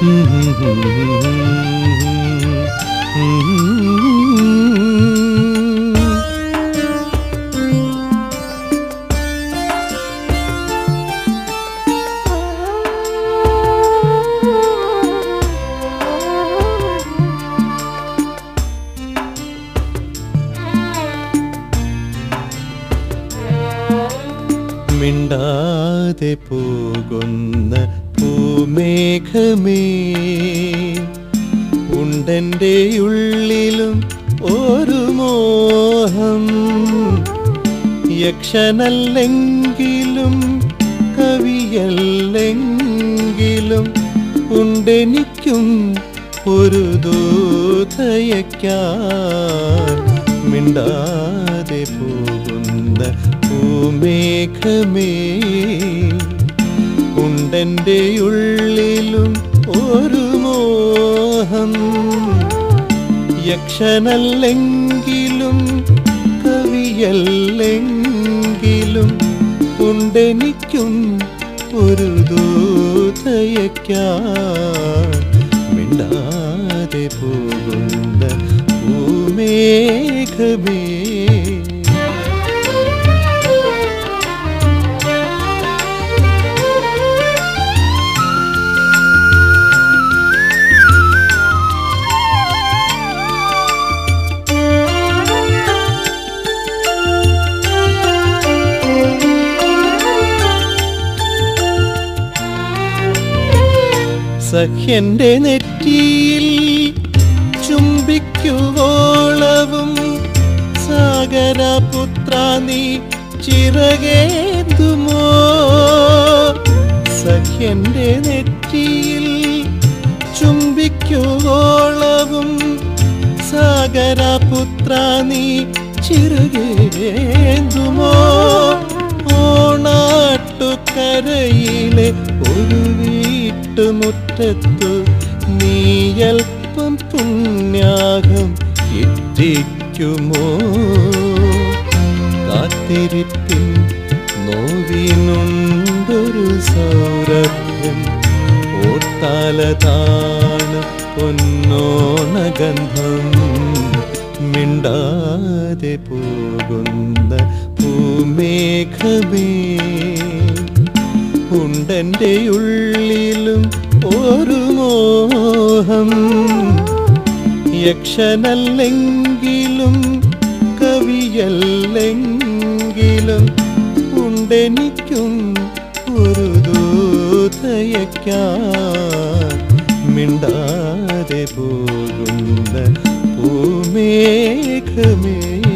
മിണ്ടാതെ പോകുന്ന പൂമേഘമേ ഉണ്ടെൻ്റെ ഉള്ളിലും ഒരു മോഹം യക്ഷനല്ലെങ്കിലും കവിയല്ലെങ്കിലും ഉണ്ടെനിക്കും ഒരു ദൂതയക്കാൻ മിണ്ടാതെ പോകുന്ന ഭൂമേഘമേ ഉണ്ടെൻ്റെ ഉള്ളിലും ഒരു മോഹം യക്ഷനല്ലെങ്കിലും കവിയല്ലെങ്കിലും ഉണ്ടെനിക്കും ഒരു ദൂതയക്കാൻ മിണ്ടാതെ പോകുന്ന ഭൂമേഘമേ സഖ്യന്റെ നെറ്റിയിൽ ചുംബിക്കുവോളവും സാഗരപുത്ര നീ ചിറകേന്തുമോ സഖ്യന്റെ നെറ്റിയിൽ ചുംബിക്കുവോളവും സാഗരപുത്ര നീ ചിറകേന്തുമോ ഓണാട്ടുകരയിലെ ഒരു വീട്ടുമുറ്റത്തു നീയൽപ്പം പുണ്യാകം ഇട്ടിക്കുമോ കാത്തിരിപ്പിൻ നോവിനുണ്ടൊരു സൗരഭ്യം ഓർത്താലതാണ് പൊന്നോണഗന്ധം മിണ്ടാതെ പോകുന്ന ഭൂമേഘമേ ഉണ്ടെൻ്റെ ഉള്ളിലും ഒരു മോഹം യക്ഷനല്ലെങ്കിലും കവിയല്ലെങ്കിലും ഉണ്ടെനിക്കും ഒരു ദൂതയക്കാൻ മിണ്ടാതെ പോകുന്ന ഭൂമേഘമേ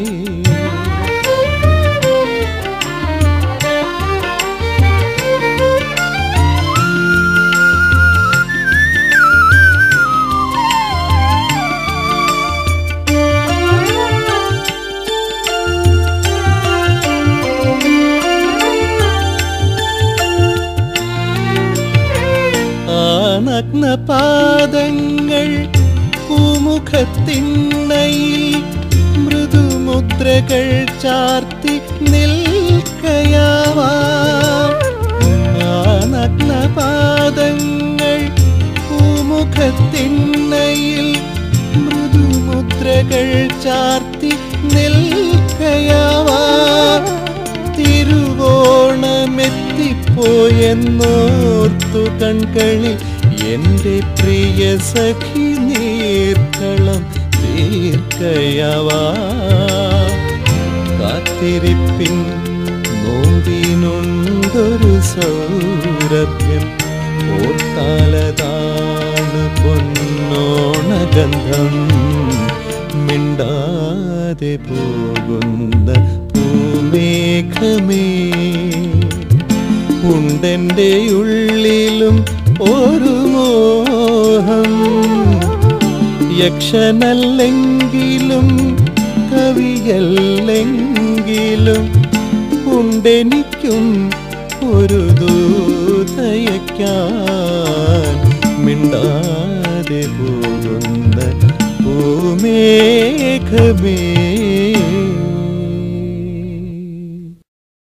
ആ നഗ്നപാദങ്ങൾ പൂമുഖത്തിണ്ണയിൽ മൃദുമുദ്രകൾ ചാർത്തി നിൽക്കയാവാം ആ നഗ്നപാദങ്ങൾ പൂമുഖത്തിണ്ണയിൽ മൃദുമുദ്രകൾ ചാർത്തി നിൽക്കയാവാം തിരുവോണമെത്തിപ്പോയെന്നോർത്തു കൺകളിൽ എൻ്റെ പ്രിയ സഖി നീർക്കളം തീർക്കയവാ കാത്തിരിപ്പിൻ നോവിനുണ്ടൊരു സൗരഭ്യം ഓർത്താലതാണ് പൊന്നോണഗന്ധം മിണ്ടാതെ പോകുന്ന ഭൂമേഘമേ ഉണ്ടെൻ്റെ ഉള്ളിലും ഒരു മോഹം യക്ഷനല്ലെങ്കിലും കവിയല്ലെങ്കിലും ഉണ്ടെനിക്കും ഒരു ദൂതയക്കാൻ മിണ്ടാതെ പോകുന്ന ഭൂമേഘമേ